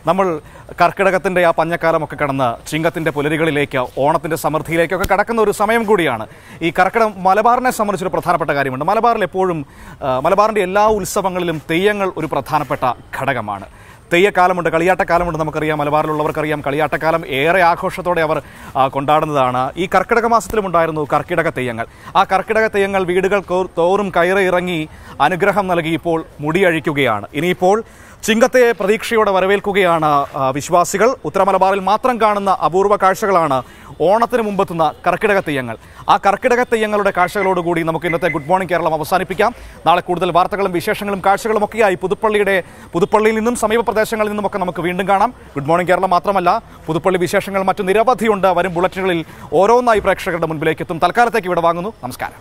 നമ്മൾ കർക്കിടകത്തിൻ്റെ ആ പഞ്ഞക്കാലമൊക്കെ കടന്ന് ചിങ്ങത്തിൻ്റെ പുലരികളിലേക്ക് ഓണത്തിൻ്റെ സമൃദ്ധിയിലേക്കൊക്കെ കടക്കുന്ന ഒരു സമയം കൂടിയാണ് ഈ കർക്കിടകം മലബാറിനെ സംബന്ധിച്ചൊരു പ്രധാനപ്പെട്ട കാര്യമുണ്ട് മലബാറിൽ എപ്പോഴും ആ, മലബാറിൻ്റെ എല്ലാ ഉത്സവങ്ങളിലും തെയ്യങ്ങൾ ഒരു പ്രധാനപ്പെട്ട ഘടകമാണ് തെയ്യക്കാലമുണ്ട് കളിയാട്ടക്കാലമുണ്ട് നമുക്കറിയാം മലബാറിലുള്ളവർക്കറിയാം കളിയാട്ടക്കാലം ഏറെ ആഘോഷത്തോടെ അവർ ആ, കൊണ്ടാടുന്നതാണ് ഈ കർക്കിടക മാസത്തിലും ഉണ്ടായിരുന്നു കർക്കിടക തെയ്യങ്ങൾ ആ കർക്കിടക തെയ്യങ്ങൾ വീടുകൾ കോ- തോറും കയറി ഇറങ്ങി അനുഗ്രഹം നൽകി ഇപ്പോൾ മുടിയഴിക്കുകയാണ് ഇനിയിപ്പോൾ ചിങ്ങത്തെ പ്രതീക്ഷയോടെ വരവേൽക്കുകയാണ് ആ, വിശ്വാസികൾ ഉത്തര മലബാറിൽ മാത്രം കാണുന്ന അപൂർവ കാഴ്ചകളാണ് ഓണത്തിന് മുമ്പെത്തുന്ന കർക്കിടക തെയ്യങ്ങൾ ആ കർക്കിടക തെയ്യങ്ങളുടെ കാഴ്ചകളോടുകൂടി നമുക്ക് ഇന്നത്തെ ഗുഡ് മോർണിംഗ് കേരളം അവസാനിപ്പിക്കാം നാളെ കൂടുതൽ വാർത്തകളും വിശേഷങ്ങളും കാഴ്ചകളും ഒക്കെയായി പുതുപ്പള്ളിയുടെ പുതുപ്പള്ളിയിൽ നിന്നും സമീപ പ്രദേശങ്ങളിൽ നിന്നുമൊക്കെ നമുക്ക് വീണ്ടും കാണാം ഗുഡ് മോർണിംഗ് കേരളം മാത്രമല്ല പുതുപ്പള്ളി വിശേഷങ്ങൾ മറ്റു നിരവധിയുണ്ട് വരും ബുള്ളറ്റിനുകളിൽ ഓരോന്നായി പ്രേക്ഷകരുടെ മുൻപിലേക്ക് എത്തും തൽക്കാലത്തേക്ക് ഇവിടെ വാങ്ങുന്നു നമസ്കാരം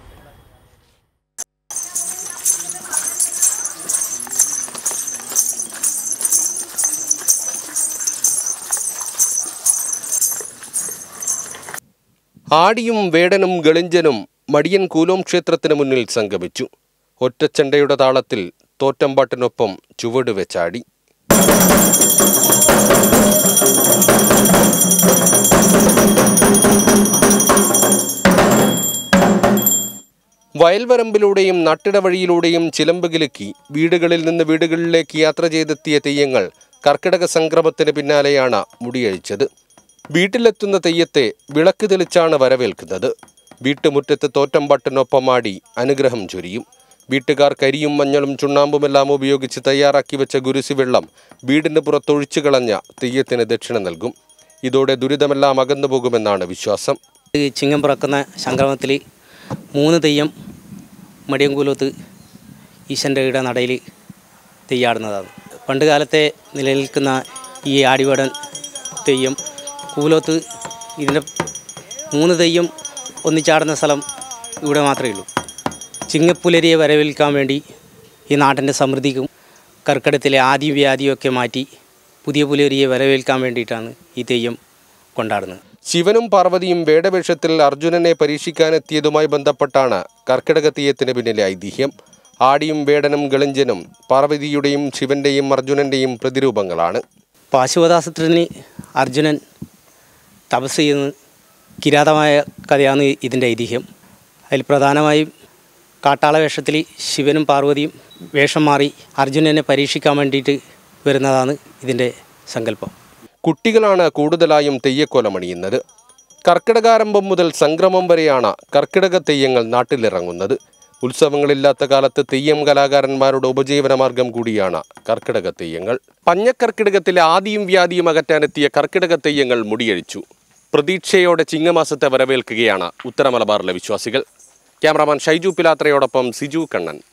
ആടിയും വേടനും ഗളിഞ്ചനും മടിയൻ കൂലോം ക്ഷേത്രത്തിന് മുന്നിൽ സംഗമിച്ചു ഒറ്റച്ചണ്ടയുടെ താളത്തിൽ തോറ്റമ്പാട്ടിനൊപ്പം ചുവട് വെച്ചാടി വയൽവരമ്പിലൂടെയും നട്ടിട വഴിയിലൂടെയും ചിലമ്പ് കിലുക്കി വീടുകളിൽ നിന്ന് വീടുകളിലേക്ക് യാത്ര ചെയ്തെത്തിയ തെയ്യങ്ങൾ കർക്കിടക സംക്രമത്തിന് പിന്നാലെയാണ് മുടിയഴിച്ചത് വീട്ടിലെത്തുന്ന തെയ്യത്തെ വിളക്ക് തെളിച്ചാണ് വരവേൽക്കുന്നത് വീട്ടുമുറ്റത്ത് തോറ്റമ്പാട്ടിനൊപ്പമാടി അനുഗ്രഹം ചൊരിയും വീട്ടുകാർ കരിയും മഞ്ഞളും ചുണ്ണാമ്പുമെല്ലാം ഉപയോഗിച്ച് തയ്യാറാക്കി വെച്ച ഗുരുസി വെള്ളം വീടിന് പുറത്തൊഴിച്ചു കളഞ്ഞ തെയ്യത്തിന് ദക്ഷിണ നൽകും ഇതോടെ ദുരിതമെല്ലാം അകന്നു പോകുമെന്നാണ് വിശ്വാസം ഈ ചിങ്ങം പിറക്കുന്ന സംക്രമത്തിൽ മൂന്ന് തെയ്യം മടിയൻകൂലത്ത് ഈശൻ്റെ ഇട നടയിൽ തെയ്യാടുന്നതാണ് പണ്ട് കാലത്തെ നിലനിൽക്കുന്ന ഈ ആടിവടൻ തെയ്യം കൂലോത്ത് ഇതിൻ്റെ മൂന്ന് തെയ്യം ഒന്നിച്ചാടുന്ന സ്ഥലം ഇവിടെ മാത്രമേ ഉള്ളൂ ചിങ്ങപ്പുലരിയെ വരവേൽക്കാൻ വേണ്ടി ഈ നാട്ടിൻ്റെ സമൃദ്ധിക്കും കർക്കിടത്തിലെ ആദ്യം വ്യാധിയൊക്കെ മാറ്റി പുതിയ പുലരിയെ വരവേൽക്കാൻ വേണ്ടിയിട്ടാണ് ഈ തെയ്യം കൊണ്ടാടുന്നത് ശിവനും പാർവതിയും വേടവേഷത്തിൽ അർജുനനെ പരീക്ഷിക്കാനെത്തിയതുമായി ബന്ധപ്പെട്ടാണ് കർക്കിടക തീയത്തിന് പിന്നിലെ ഐതിഹ്യം ആടിയും വേടനും ഗളിഞ്ചനും പാർവതിയുടെയും ശിവന്റെയും അർജുനന്റെയും പ്രതിരൂപങ്ങളാണ് പാശുപതാസത്തിന് അർജുനൻ തപസ് ചെയ്യുന്ന കിരാതമായ കഥയാണ് ഇതിൻ്റെ ഐതിഹ്യം അതിൽ പ്രധാനമായും കാട്ടാള വേഷത്തിൽ ശിവനും പാർവതിയും വേഷം മാറി അർജുനനെ പരീക്ഷിക്കാൻ വേണ്ടിയിട്ട് വരുന്നതാണ് ഇതിൻ്റെ സങ്കല്പം കുട്ടികളാണ് കൂടുതലായും തെയ്യക്കോലമണിയുന്നത് കർക്കിടകാരംഭം മുതൽ സംക്രമം വരെയാണ് കർക്കിടക തെയ്യങ്ങൾ നാട്ടിലിറങ്ങുന്നത് ഉത്സവങ്ങളില്ലാത്ത കാലത്ത് തെയ്യം കലാകാരന്മാരുടെ ഉപജീവനമാർഗം കൂടിയാണ് കർക്കിടക തെയ്യങ്ങൾ പഞ്ഞക്കർക്കിടകത്തിലെ ആദിയും വ്യാധിയും അകറ്റാനെത്തിയ കർക്കിടക തെയ്യങ്ങൾ മുടിയഴിച്ചു പ്രതീക്ഷയോടെ ചിങ്ങമാസത്തെ വരവേൽക്കുകയാണ് ഉത്തര മലബാറിലെ വിശ്വാസികൾ ക്യാമറാമാൻ ഷൈജു പിലാത്രയോടൊപ്പം സിജു കണ്ണൻ